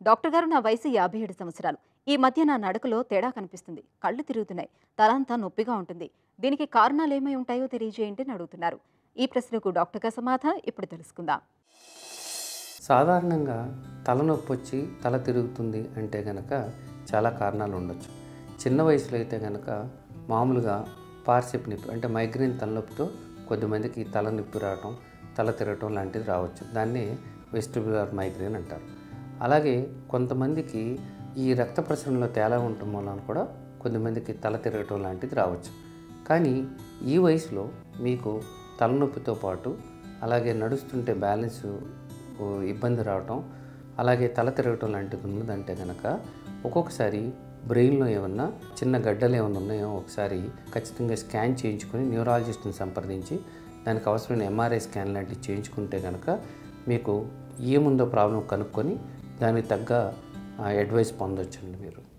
doctor గారు నా వయసు యాభై ఏడు సంవత్సరాలు ఈ మధ్య నా నడకలో తేడా కనిపిస్తుంది కళ్ళు తిరుగుతున్నాయి తలంతా నొప్పిగా ఉంటుంది దీనికి కారణాలు ఏమై ఉంటాయో తెలియజేయండి అని అడుగుతున్నారు ఈ ప్రశ్నకు డాక్టర్ గారి సమాధానం ఇప్పుడు తెలుసుకుందాం సాధారణంగా తలనొప్పి వచ్చి తల తిరుగుతుంది అంటే కనుక చాలా కారణాలు ఉండొచ్చు చిన్న వయసులో అయితే కనుక మామూలుగా పార్సిప్ నొప్పి అంటే మైగ్రేన్ తలనొప్పితో కొద్దిమందికి తల నొప్పి రావటం తల తిరగటం లాంటిది రావచ్చు దాన్ని వెస్టిబులర్ మైగ్రేన్ అంటారు అలాగే కొంతమందికి ఈ రక్త ప్రసరణలో తేడా ఉండటం వలన కూడా కొంతమందికి తల తిరగటం లాంటిది రావచ్చు కానీ ఈ వయసులో మీకు తలనొప్పితో పాటు అలాగే నడుస్తుంటే బ్యాలెన్స్ ఓ ఇబ్బంది రావటం అలాగే తల తిరగటం లాంటిది ఉన్నదంటే కనుక ఒక్కొక్కసారి బ్రెయిన్లో ఏమన్నా చిన్న గడ్డలు ఏమైనా ఉన్నాయో ఒకసారి ఖచ్చితంగా స్కాన్ చేయించుకొని న్యూరాలజిస్ట్ని సంప్రదించి దానికి అవసరమైన ఎంఆర్ఐ స్కాన్ లాంటివి చేయించుకుంటే కనుక మీకు ఏముందో ప్రాబ్లం కనుక్కొని దానికి తగ్గ అడ్వైస్ పొందొచ్చండి మీరు